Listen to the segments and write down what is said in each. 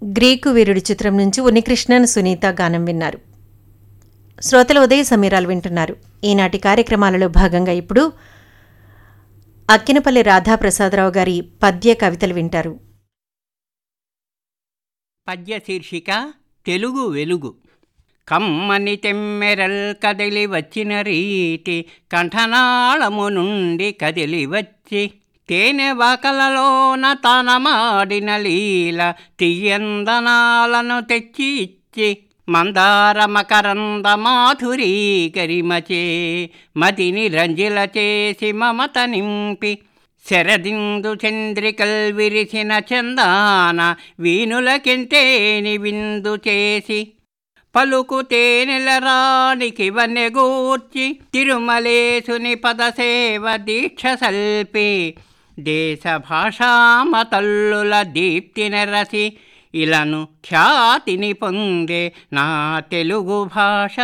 Greek వీరుడి చిత్రం నుంచి ఉన్నికృష్ణన్ సునీత గానం విన్నారు శ్రోతల ఉదయ సమీరాలు వింటున్నారు ఈనాటి కార్యక్రమాలలో భాగంగా ఇప్పుడు అక్కినపల్లి రాధాప్రసాదరావు గారి పద్య కవితలు వింటారు పద్య శీర్షిక తెలుగు వెలుగు కమ్మని తెమ్మెరల్ కదిలి వచ్చిన రీతి కంఠనాళము నుండి కదిలి వచ్చి తేనె వాకలలోన తనమాడిన లీల తీయందనాలను తెచ్చి ఇచ్చి మందార మకరంద మాధురీ గరిమచే మతిని రంజిల చేసి మమత నింపి శరదిందు చంద్రికల్ విరిసిన చందాన వీణులకెంతేని విందు చేసి పలుకు తేనెల రాణికి వన్నెగూర్చి తిరుమలేసుని పదసేవ దీక్ష సల్పి దేశ భాషామతల్లుల దీప్తిని రసి ఇలను ఖ్యాతిని పొందే నా తెలుగు భాష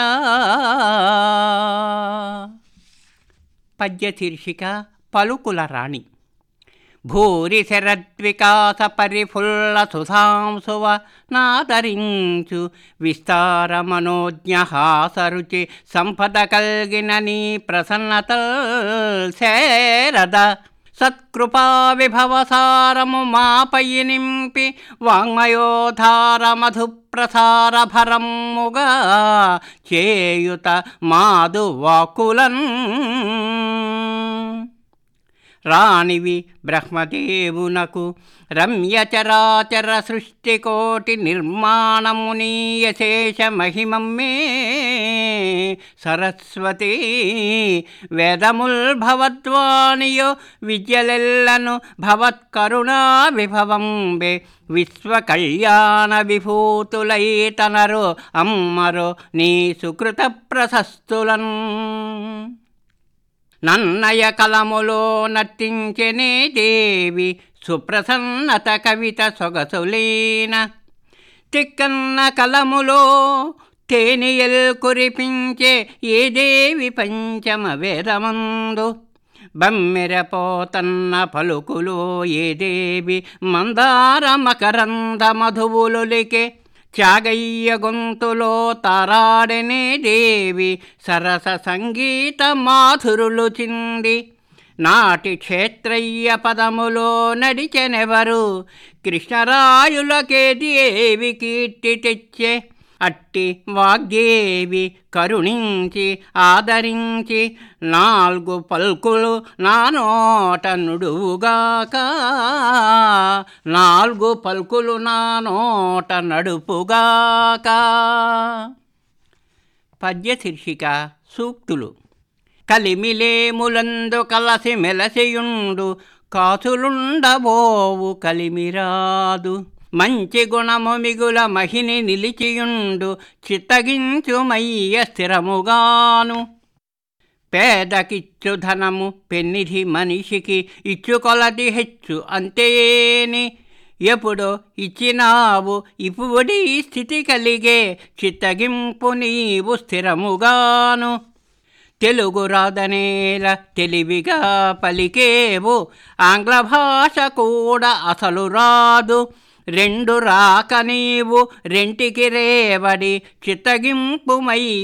పద్య శీర్షిక పలుకుల రాణి భూరి శరద్వికాస పరిఫుల్ల సుధాంశువ నాదరించు విస్తార మనోజ్ఞ హాసరుచి సంపద కలిగిన నీ ప్రసన్నత శరద సత్కృపా విభవసారము మాపై నింపి వాంగ్మయోధార మధుప్రసార భరముగా చేయుత మాదు వాకులన్ రాణివి బ్రహ్మదేవునకు రమ్యచరాచర సృష్టికోటి నిర్మాణమునీయశేష మహిమమ్మే సరస్వతి వేదముల్ భవద్వాణియో విద్యలెల్లను భవత్కరుణా విభవంబే విశ్వ కళ్యాణ విభూతులైతనరో అమ్మరో నీ సుకృత ప్రశస్తులన్ నన్నయ కలములో నర్తించెనే దేవి సుప్రసన్నత కవిత సొగసులేన తిక్కన్న కలములో తేనియల్ కురిపించే ఏ దేవి పంచమ వేదమందు బమ్మెరపోతన్న పలుకులో ఏ దేవి మందార మకరంద మధువులులికే త్యాగయ్య గొంతులో తారాడనే దేవి సరస సంగీత మాధురులు చింది నాటి క్షేత్రయ్య పదములో నడిచెనెవరు కృష్ణరాయులకే దేవి కీర్తి తెచ్చే అట్టి వాగ్దేవి కరుణించి ఆదరించి నాలుగు పల్కులు నా నోట నుడువుగాక నాలుగు పల్కులు నా నోట నడుపుగాక పద్య శీర్షిక సూక్తులు కలిమిలేములందు కలసి మెలసియుండు కాసులుండబోవు కలిమిరాదు మంచి గుణము మిగుల మహిని నిలిచియుండు చిత్తగించుమయ్య స్థిరముగాను పేదకిచ్చు ధనము పెన్నిధి మనిషికి ఇచ్చుకొలది హెచ్చు అంతేని ఎప్పుడో ఇచ్చినావు ఇప్పుడి స్థితి కలిగే చిత్తగింపు నీవు స్థిరముగాను తెలుగు రాదనేల తెలివిగా పలికేవు ఆంగ్ల భాష కూడా అసలు రాదు రెండు రాక నీవు రెంటికి రేవడి చిత్తగింపుమై